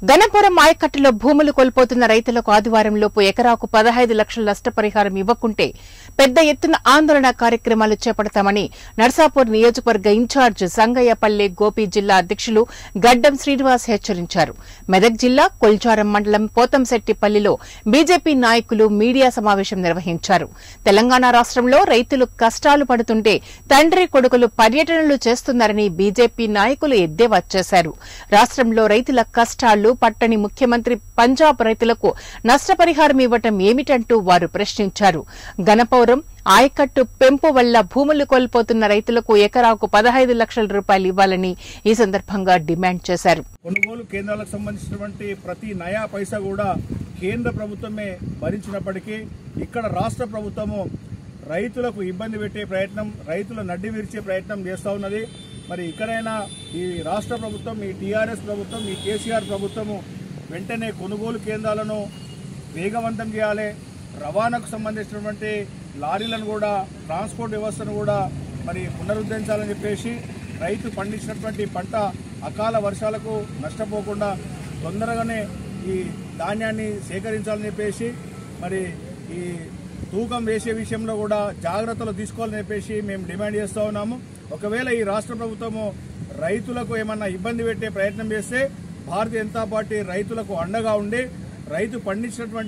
గణపురం ఆయకట్టులో భూములు కోల్పోతున్న రైతులకు ఆదివారం లోపు ఎకరాకు పదహైదు లక్షల నష్టపరిహారం ఇవ్వకుంటే పెద్ద ఎత్తున ఆందోళన కార్యక్రమాలు చేపడతామని నర్సాపూర్ నియోజకవర్గ ఇన్ఛార్జ్ సంగయ్యపల్లె గోపి జిల్లా అధ్యక్షులు గడ్డం శ్రీనివాస్ హెచ్చరించారు మెదక్ జిల్లా కొల్చారం మండలం పోతంశెట్టిపల్లిలో బీజేపీ నాయకులు మీడియా సమావేశం నిర్వహించారు తెలంగాణ రాష్ట్రంలో రైతులు కష్టాలు పడుతుంటే తండ్రి కొడుకులు పర్యటనలు చేస్తున్నారని బీజేపీ నాయకులు ఎద్దేవా చేశారు రాష్ట్రంలో రైతుల కష్టాలు పట్టని ముఖ్యమంత్రి పంజాబ్ రైతులకు నష్టపరిహారం ఇవ్వటం ఏమిటంటూ వారు ప్రశ్నించారు గణపౌరం ఆయకట్టు పెంపు వల్ల భూములు కోల్పోతున్న రైతులకు ఎకరాకు పదహైదు లక్షల రూపాయలు ఇవ్వాలని ఈ సందర్భంగా డిమాండ్ చేశారు కొనుగోలు కేంద్రాలకు సంబంధించినటువంటి ప్రతి నయా పైసా కూడా కేంద్ర ప్రభుత్వమే భరించినప్పటికీ ఇక్కడ రాష్ట్ర ప్రభుత్వము రైతులకు ఇబ్బంది పెట్టే ప్రయత్నం రైతుల నడ్డి విరిచే ప్రయత్నం చేస్తూ ఉన్నది మరి ఇక్కడైనా ఈ రాష్ట్ర ప్రభుత్వం ఈ టీఆర్ఎస్ ప్రభుత్వం ఈ కేసీఆర్ ప్రభుత్వము వెంటనే కొనుగోలు కేంద్రాలను వేగవంతం చేయాలి రవాణాకు సంబంధించినటువంటి లారీలను కూడా ట్రాన్స్పోర్ట్ వ్యవస్థను కూడా మరి పునరుద్ధరించాలని చెప్పేసి రైతు పండించినటువంటి పంట అకాల వర్షాలకు నష్టపోకుండా తొందరగానే ఈ ధాన్యాన్ని సేకరించాలని చెప్పేసి మరి ఈ తూకం వేసే విషయంలో కూడా జాగ్రత్తలు తీసుకోవాలని చెప్పేసి మేము డిమాండ్ చేస్తూ ఉన్నాము ఒకవేళ ఈ రాష్ట్ర ప్రభుత్వము రైతులకు ఏమన్నా ఇబ్బంది పెట్టే ప్రయత్నం చేస్తే భారతీయ జనతా పార్టీ రైతులకు అండగా ఉండి రైతు పండించినటువంటి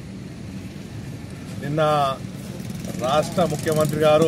నిన్న రాష్ట్ర ముఖ్యమంత్రి గారు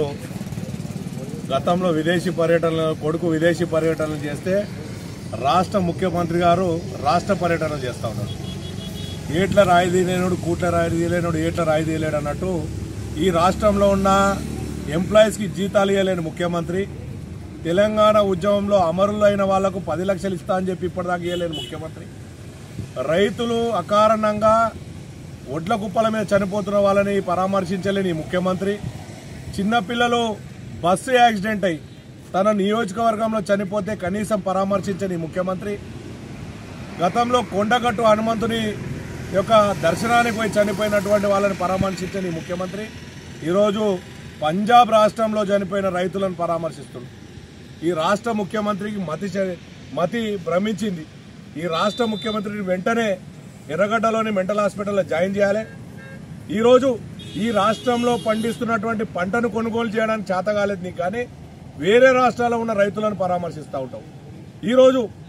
గతంలో విదేశీ పర్యటనలు కొడుకు విదేశీ పర్యటనలు చేస్తే రాష్ట్ర ముఖ్యమంత్రి గారు రాష్ట్ర పర్యటన చేస్తా ఉన్నారు ఏట్ల రాయి తీయలేనుడు కూట్ల రాయి తీయలేనుడు ఏట్ల రాయి తీయలేడు అన్నట్టు ఈ రాష్ట్రంలో ఉన్న ఎంప్లాయీస్కి జీతాలు ఇవ్వలేని ముఖ్యమంత్రి తెలంగాణ ఉద్యమంలో అమరులైన వాళ్లకు పది లక్షలు ఇస్తా అని చెప్పి ఇప్పటిదాకా ఇవ్వలేని ముఖ్యమంత్రి రైతులు అకారణంగా ఒడ్ల కుప్పల మీద చనిపోతున్న వాళ్ళని పరామర్శించలేని ఈ ముఖ్యమంత్రి చిన్నపిల్లలు బస్సు యాక్సిడెంట్ అయి తన నియోజకవర్గంలో చనిపోతే కనీసం పరామర్శించని ఈ ముఖ్యమంత్రి గతంలో కొండగట్టు హనుమంతుని యొక్క దర్శనానికి పోయి చనిపోయినటువంటి వాళ్ళని పరామర్శించని ఈ ముఖ్యమంత్రి ఈరోజు పంజాబ్ రాష్ట్రంలో చనిపోయిన రైతులను పరామర్శిస్తుంది ఈ రాష్ట్ర ముఖ్యమంత్రికి మతి చె- మతి భ్రమించింది ఈ రాష్ట్ర ముఖ్యమంత్రిని వెంటనే ఎర్రగడ్డలోని మెంటల్ హాస్పిటల్లో జాయిన్ చేయాలి ఈరోజు ఈ రాష్ట్రంలో పండిస్తున్నటువంటి పంటను కొనుగోలు చేయడానికి చేత కాలేదు నీకు కానీ వేరే రాష్ట్రాల్లో ఉన్న రైతులను పరామర్శిస్తూ ఉంటాం ఈరోజు